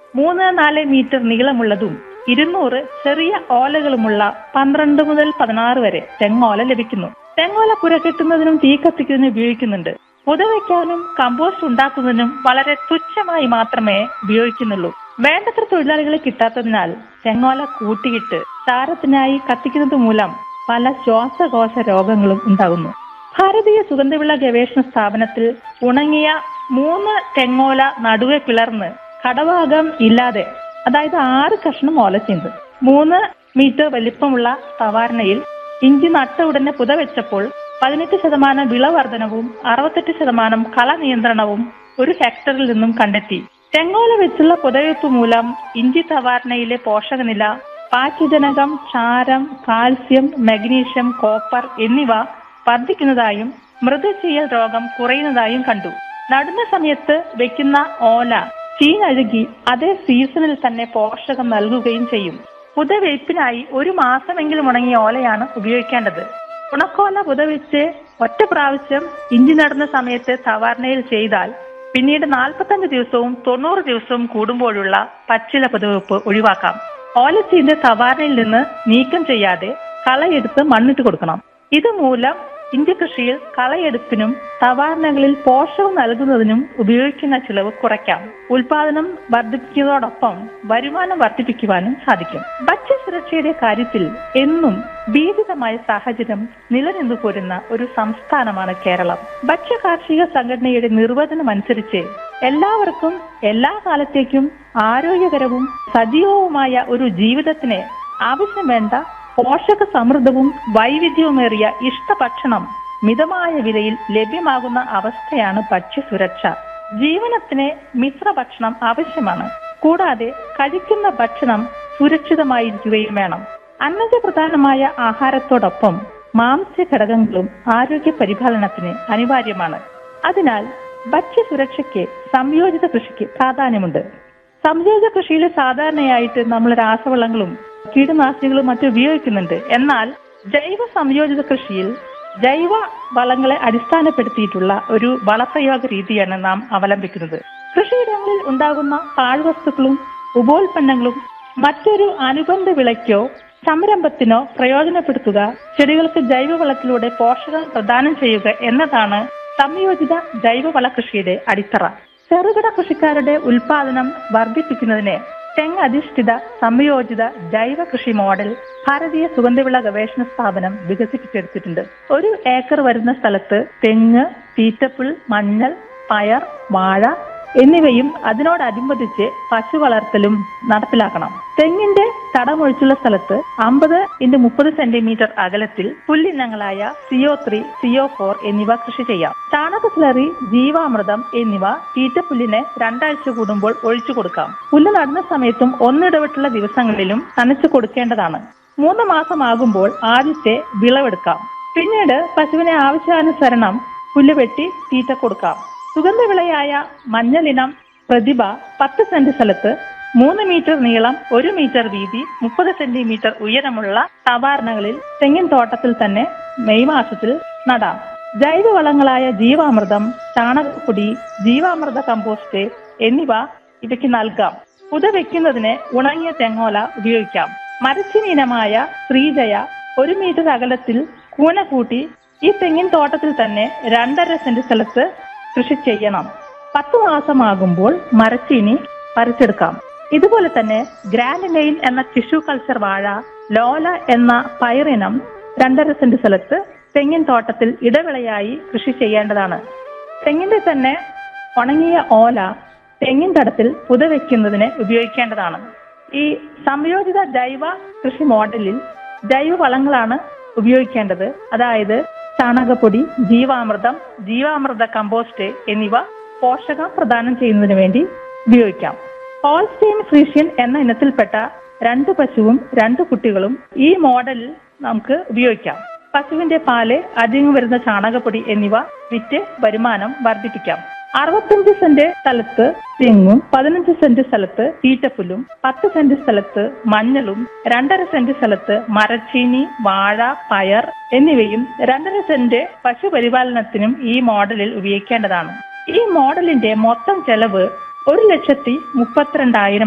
മൂന്ന് നാല് മീറ്റർ നീളമുള്ളതും ഇരുന്നൂറ് ചെറിയ ഓലകളുമുള്ള പന്ത്രണ്ട് മുതൽ പതിനാറ് വരെ തെങ്ങോല ലഭിക്കുന്നു തെങ്ങോല പുര കെട്ടുന്നതിനും തീ കത്തിക്കുന്നതിനും ഉപയോഗിക്കുന്നുണ്ട് പുതവയ്ക്കാനും കമ്പോസ്റ്റ് ഉണ്ടാക്കുന്നതിനും വളരെ തുച്ഛമായി മാത്രമേ ഉപയോഗിക്കുന്നുള്ളൂ വേണ്ടത്ര തൊഴിലാളികളെ കിട്ടാത്തതിനാൽ തെങ്ങോല കൂട്ടിയിട്ട് ചാരത്തിനായി കത്തിക്കുന്നത് മൂലം പല ശ്വാസകോശ രോഗങ്ങളും ഉണ്ടാകുന്നു ഭാരതീയ സുഗന്ധവിള ഗവേഷണ സ്ഥാപനത്തിൽ ഉണങ്ങിയ മൂന്ന് തെങ്ങോല നടുവെ പിളർന്ന് കടഭാഗം ഇല്ലാതെ അതായത് ആറ് കഷ്ണം ഓല ചെയ്ത് മൂന്ന് മീറ്റർ വലിപ്പമുള്ള തവാരണയിൽ ഇഞ്ചി നട്ട ഉടനെ പുതവെച്ചപ്പോൾ പതിനെട്ട് ശതമാനം വിളവർധനവും അറുപത്തെട്ട് ശതമാനം കള നിയന്ത്രണവും ഒരു ഹെക്ടറിൽ നിന്നും കണ്ടെത്തി തെങ്ങോല വെച്ചുള്ള പുതവെപ്പ് മൂലം ഇഞ്ചി തവാരണയിലെ പോഷകനില പാച്യജനകം ചാരം കാൽസ്യം മഗ്നീഷ്യം കോപ്പർ എന്നിവ വർദ്ധിക്കുന്നതായും മൃദുചീയൽ രോഗം കുറയുന്നതായും കണ്ടു നടുന്ന സമയത്ത് വെക്കുന്ന ഓല ചീഞ്ഞഴുകി അതേ സീസണിൽ തന്നെ പോഷകം നൽകുകയും ചെയ്യും പുതവെയ്പ്പിനായി ഒരു മാസമെങ്കിലും ഉണങ്ങിയ ഓലയാണ് ഉപയോഗിക്കേണ്ടത് ഉണക്കോല പുതവെച്ച് ഒറ്റ പ്രാവശ്യം ഇഞ്ചി നടുന്ന സമയത്ത് സവാരണയിൽ ചെയ്താൽ പിന്നീട് നാൽപ്പത്തഞ്ച് ദിവസവും തൊണ്ണൂറ് ദിവസവും കൂടുമ്പോഴുള്ള പച്ചില പുതവെപ്പ് ഒഴിവാക്കാം ഓലച്ചീന്റെ സവാരണയിൽ നിന്ന് നീക്കം ചെയ്യാതെ കളയെടുത്ത് മണ്ണിട്ട് കൊടുക്കണം ഇതുമൂലം ഇഞ്ചി കൃഷിയിൽ കളയെടുപ്പിനും സവാരണകളിൽ പോഷകം നൽകുന്നതിനും ഉപയോഗിക്കുന്ന ചിലവ് കുറയ്ക്കാം ഉൽപാദനം വർദ്ധിപ്പിക്കുന്നതോടൊപ്പം വരുമാനം വർദ്ധിപ്പിക്കുവാനും സാധിക്കും ഭക്ഷ്യസുരക്ഷയുടെ കാര്യത്തിൽ എന്നും ഭീതിതമായ സാഹചര്യം നിലനിന്നു പോരുന്ന ഒരു സംസ്ഥാനമാണ് കേരളം ഭക്ഷ്യ കാർഷിക സംഘടനയുടെ നിർവചനം അനുസരിച്ച് എല്ലാവർക്കും എല്ലാ കാലത്തേക്കും ആരോഗ്യകരവും സജീവവുമായ ഒരു ജീവിതത്തിന് ആവശ്യം വേണ്ട പോഷക സമൃദ്ധവും വൈവിധ്യവുമേറിയ ഇഷ്ടഭക്ഷണം മിതമായ വിലയിൽ ലഭ്യമാകുന്ന അവസ്ഥയാണ് ഭക്ഷ്യസുരക്ഷ ജീവനത്തിന് മിശ്രഭക്ഷണം ആവശ്യമാണ് കൂടാതെ കഴിക്കുന്ന ഭക്ഷണം സുരക്ഷിതമായിരിക്കുകയും വേണം അന്നജപ്രധാനമായ ആഹാരത്തോടൊപ്പം മാംസ്യ ഘടകങ്ങളും ആരോഗ്യ പരിപാലനത്തിന് അനിവാര്യമാണ് അതിനാൽ ഭക്ഷ്യസുരക്ഷയ്ക്ക് സംയോജിത കൃഷിക്ക് പ്രാധാന്യമുണ്ട് സംയോജിത കൃഷിയിൽ സാധാരണയായിട്ട് നമ്മൾ രാസവളങ്ങളും കീടനാശിനികളും മറ്റും ഉപയോഗിക്കുന്നുണ്ട് എന്നാൽ ജൈവ സംയോജിത കൃഷിയിൽ ജൈവ വളങ്ങളെ അടിസ്ഥാനപ്പെടുത്തിയിട്ടുള്ള ഒരു വളപ്രയോഗ രീതിയാണ് നാം അവലംബിക്കുന്നത് കൃഷിയിടങ്ങളിൽ ഉണ്ടാകുന്ന പാഴ്വസ്തുക്കളും ഉപോൽപ്പന്നങ്ങളും മറ്റൊരു അനുബന്ധ വിളയ്ക്കോ സംരംഭത്തിനോ പ്രയോജനപ്പെടുത്തുക ചെടികൾക്ക് ജൈവവളത്തിലൂടെ പോഷകം പ്രദാനം ചെയ്യുക എന്നതാണ് സംയോജിത ജൈവവള കൃഷിയുടെ അടിത്തറ ചെറുകിട കൃഷിക്കാരുടെ ഉൽപാദനം വർദ്ധിപ്പിക്കുന്നതിന് തെങ്ങ് അധിഷ്ഠിത സംയോജിത ജൈവ കൃഷി മോഡൽ ഭാരതീയ സുഗന്ധവിള ഗവേഷണ സ്ഥാപനം വികസിപ്പിച്ചെടുത്തിട്ടുണ്ട് ഒരു ഏക്കർ വരുന്ന സ്ഥലത്ത് തെങ്ങ് തീറ്റപ്പുൽ മഞ്ഞൾ പയർ വാഴ എന്നിവയും അതിനോടനുബന്ധിച്ച് പശു വളർത്തലും നടപ്പിലാക്കണം തെങ്ങിന്റെ തടമൊഴിച്ചുള്ള സ്ഥലത്ത് അമ്പത് ഇൻറ്റു മുപ്പത് സെന്റിമീറ്റർ അകലത്തിൽ പുല്ലിനങ്ങളായ സിഒ ത്രീ സിഒ ഫോർ എന്നിവ കൃഷി ചെയ്യാം ചാണക സ്ലറി ജീവാമൃതം എന്നിവ തീറ്റപ്പുല്ലിന് രണ്ടാഴ്ച കൂടുമ്പോൾ ഒഴിച്ചു കൊടുക്കാം പുല്ല് നടുന്ന സമയത്തും ഒന്നിടവിട്ടുള്ള ദിവസങ്ങളിലും നനച്ചു കൊടുക്കേണ്ടതാണ് മൂന്ന് മാസമാകുമ്പോൾ ആദ്യത്തെ വിളവെടുക്കാം പിന്നീട് പശുവിനെ ആവശ്യാനുസരണം പുല്ല് വെട്ടി തീറ്റ കൊടുക്കാം സുഗന്ധവിളയായ മഞ്ഞളിനം പ്രതിഭ പത്ത് സെന്റ് സ്ഥലത്ത് മൂന്ന് മീറ്റർ നീളം ഒരു മീറ്റർ വീതി മുപ്പത് സെന്റിമീറ്റർ ഉയരമുള്ള സവാരണകളിൽ തെങ്ങിൻ തോട്ടത്തിൽ തന്നെ മെയ് മാസത്തിൽ നടാം ജൈവവളങ്ങളായ ജീവാമൃതം ചാണകപ്പൊടി ജീവാമൃത കമ്പോസ്റ്റ് എന്നിവ ഇവയ്ക്ക് നൽകാം പുത വെക്കുന്നതിന് ഉണങ്ങിയ തെങ്ങോല ഉപയോഗിക്കാം മരച്ചിനി ഇനമായ ശ്രീജയ ഒരു മീറ്റർ അകലത്തിൽ കൂന കൂട്ടി ഈ തെങ്ങിൻ തോട്ടത്തിൽ തന്നെ രണ്ടര സെന്റ് സ്ഥലത്ത് കൃഷി ചെയ്യണം പത്ത് മാസമാകുമ്പോൾ മരച്ചീനി പറിച്ചെടുക്കാം ഇതുപോലെ തന്നെ ഗ്രാൻഡ് നെയിൽ എന്ന ടിഷ്യൂ കൾച്ചർ വാഴ ലോല എന്ന പയറിനം രണ്ടര സെന്റ് സ്ഥലത്ത് തെങ്ങിൻ തോട്ടത്തിൽ ഇടവിളയായി കൃഷി ചെയ്യേണ്ടതാണ് തെങ്ങിന്റെ തന്നെ ഉണങ്ങിയ ഓല തെങ്ങിൻ തടത്തിൽ പുതവെക്കുന്നതിന് ഉപയോഗിക്കേണ്ടതാണ് ഈ സംയോജിത ജൈവ കൃഷി മോഡലിൽ ജൈവ വളങ്ങളാണ് ഉപയോഗിക്കേണ്ടത് അതായത് ചാണകപ്പൊടി ജീവാമൃതം ജീവാമൃത കമ്പോസ്റ്റ് എന്നിവ പോഷകം പ്രദാനം ചെയ്യുന്നതിന് വേണ്ടി ഉപയോഗിക്കാം ഹോൾസ്റ്റെയിൻ ഫ്രീഷ്യൻ എന്ന ഇനത്തിൽപ്പെട്ട രണ്ട് പശുവും രണ്ട് കുട്ടികളും ഈ മോഡലിൽ നമുക്ക് ഉപയോഗിക്കാം പശുവിന്റെ പാല് അധികം വരുന്ന ചാണകപ്പൊടി എന്നിവ വിറ്റ് വരുമാനം വർദ്ധിപ്പിക്കാം അറുപത്തഞ്ച് സെന്റ് സ്ഥലത്ത് തെങ്ങും പതിനഞ്ച് സെന്റ് സ്ഥലത്ത് തീറ്റപ്പുല്ലും പത്ത് സെന്റ് സ്ഥലത്ത് മഞ്ഞളും രണ്ടര സെന്റ് സ്ഥലത്ത് മരച്ചീനി വാഴ പയർ എന്നിവയും രണ്ടര സെന്റ് പശുപരിപാലനത്തിനും ഈ മോഡലിൽ ഉപയോഗിക്കേണ്ടതാണ് ഈ മോഡലിന്റെ മൊത്തം ചെലവ് ഒരു ലക്ഷത്തി മുപ്പത്തിരണ്ടായിരം